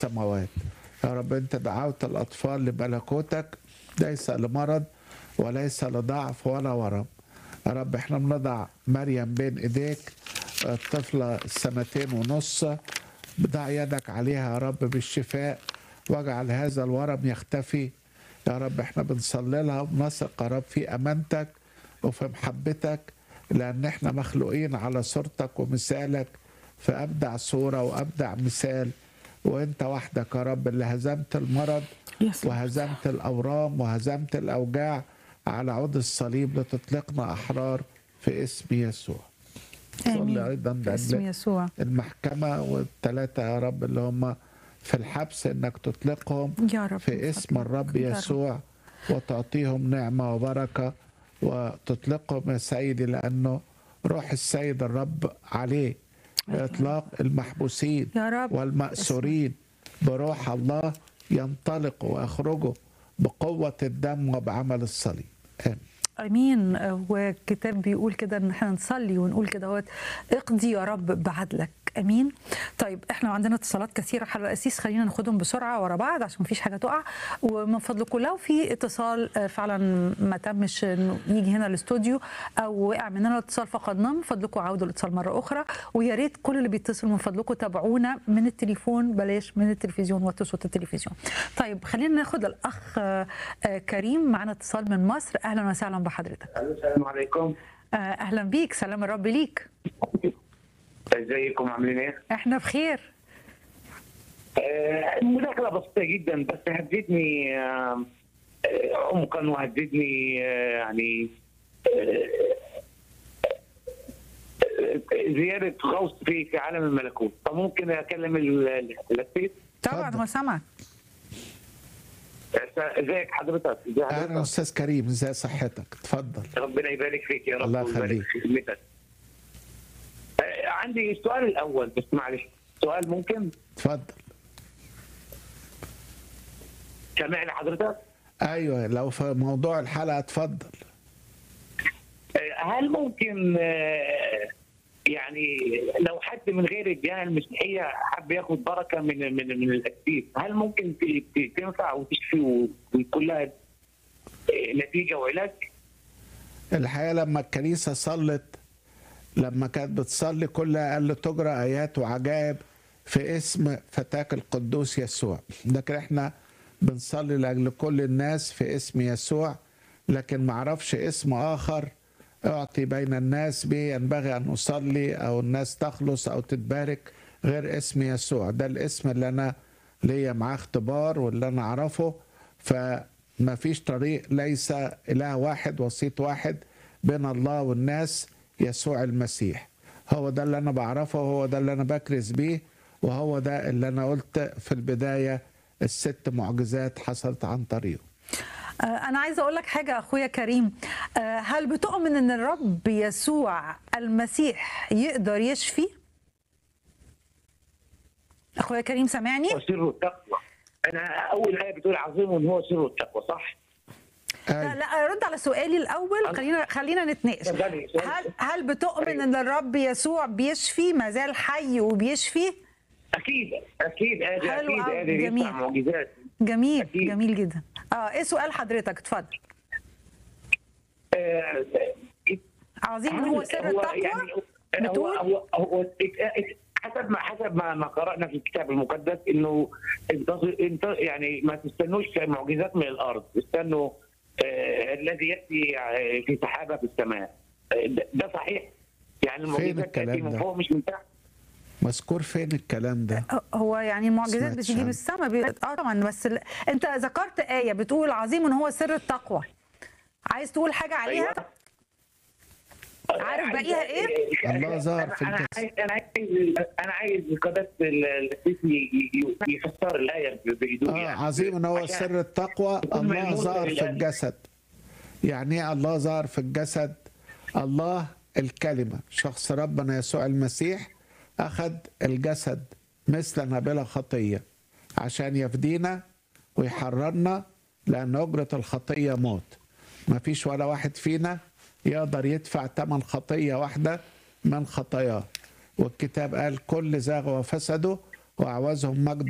السماوات يا رب انت دعوت الاطفال لملكوتك ليس لمرض وليس لضعف ولا ورم يا رب احنا بنضع مريم بين ايديك الطفله سنتين ونص ضع يدك عليها يا رب بالشفاء واجعل هذا الورم يختفي يا رب احنا بنصلي لها ونثق يا رب في امانتك وفي محبتك لان احنا مخلوقين على صورتك ومثالك فابدع صوره وابدع مثال وانت وحدك يا رب اللي هزمت المرض يس وهزمت الاورام وهزمت الاوجاع على عود الصليب لتطلقنا احرار في اسم يسوع صلي آمين. ايضا باسم لأجل يسوع المحكمه والثلاثه يا رب اللي هم في الحبس انك تطلقهم يا رب في اسم فضلك. الرب يا رب. يسوع وتعطيهم نعمه وبركه وتطلقهم يا سيدي لانه روح السيد الرب عليه اطلاق المحبوسين يا رب والمأسورين بروح الله ينطلقوا ويخرجوا بقوة الدم وبعمل الصليب آمين امين والكتاب بيقول كده ان احنا نصلي ونقول كده هو اقضي يا رب بعدلك امين طيب احنا عندنا اتصالات كثيره حضرتك القسيس خلينا ناخدهم بسرعه ورا بعض عشان مفيش حاجه تقع ومن فضلكم لو في اتصال آه، فعلا ما تمش انه يجي هنا الاستوديو او وقع مننا الاتصال فقدناه من فضلكم عودوا الاتصال مره اخرى ويا ريت كل اللي بيتصلوا من فضلكم تابعونا من التليفون بلاش من التلفزيون وطوا صوت التلفزيون طيب خلينا ناخد الاخ آه، آه، كريم معنا اتصال من مصر اهلا وسهلا بحضرتك السلام عليكم آه، اهلا بيك سلام الرب ليك ازيكم عاملين ايه؟ احنا بخير آه، مداخلة بسيطة جدا بس هددني آه، آه، عمقا وهددني آه، يعني آه، آه، زيادة غوص في في عالم الملكوت فممكن اكلم ال- ال- الاسيس طبعا اتفضل. هو سمعك ازيك حضرتك؟ ازي أهلا حضرتك؟ أستاذ كريم ازي صحتك اتفضل ربنا يبارك فيك يا رب الله ويبارك يخليك. في خدمتك. آه، عندي السؤال الاول بس معلش سؤال ممكن اتفضل سامعني حضرتك؟ أيوه لو في موضوع الحلقة اتفضل هل ممكن آه، يعني لو حد من غير الديانه المسيحيه حب ياخد بركه من من من الاسيس هل ممكن ت- ت- تنفع وتشفي و- ويكون لها آه، نتيجه وعلاج؟ الحقيقة لما الكنيسة صلت لما كانت بتصلي كلها قال له تجرى آيات وعجائب في اسم فتاك القدوس يسوع لكن احنا بنصلي لأجل كل الناس في اسم يسوع لكن معرفش اسم آخر أعطي بين الناس به ينبغي أن أصلي أو الناس تخلص أو تتبارك غير اسم يسوع ده الاسم اللي أنا ليا معاه اختبار واللي أنا أعرفه فما فيش طريق ليس إله واحد وسيط واحد بين الله والناس يسوع المسيح هو ده اللي أنا بعرفه وهو ده اللي أنا بكرز بيه وهو ده اللي أنا قلت في البداية الست معجزات حصلت عن طريقه آه، انا عايزه اقول لك حاجه اخويا كريم آه، هل بتؤمن ان الرب يسوع المسيح يقدر يشفي اخويا كريم سامعني هو سر التقوى انا اول ايه بتقول عظيم هو سر التقوى صح؟ لا أيوة. لا رد على سؤالي الاول خلينا خلينا نتناقش اتفضلي، سؤال. هل هل بتؤمن ان الرب يسوع بيشفي ما زال حي وبيشفي اكيد اكيد ادي حلو اكيد أوي، ادي جميل. يصنع معجزات جميل أكيد. جميل جدا اه ايه سؤال حضرتك اتفضل آه، عظيم إن هو سر هو التقوى يعني هو بتقول؟ هو هو حسب ما حسب ما ما قرانا في الكتاب المقدس انه انتظر انت يعني ما تستنوش معجزات من الارض استنوا آه الذي ياتي آه، في سحابه في السماء آه، ده ده صحيح يعني المعجزات الكلام تاتي من ده؟ فوق مش من تحت مذكور فين الكلام ده هو يعني المعجزات سمعتش بتيجي من عنه. السماء بي... اه طبعا بس ال... انت ذكرت آية بتقول عظيم ان هو سر التقوى عايز تقول حاجة عليها؟ أيوة. عارف باقيها إيه؟ الله ظهر في أنا- أنا الجسد. عايز انا عايز انا عايز قداسه السيسي يفسر الايه بهدوء اه يعني. عظيم ان هو عشان- سر التقوى يكون الله ملموس ظهر في للقلب. الجسد يعني ايه الله ظهر في الجسد الله الكلمة شخص ربنا يسوع المسيح أخذ الجسد مثلنا بلا خطية عشان يفدينا ويحررنا لأن أجرة الخطية موت ما فيش ولا واحد فينا يقدر يدفع ثمن خطية واحدة من خطاياه والكتاب قال كل زاغ وفسدوا وأعوزهم مجد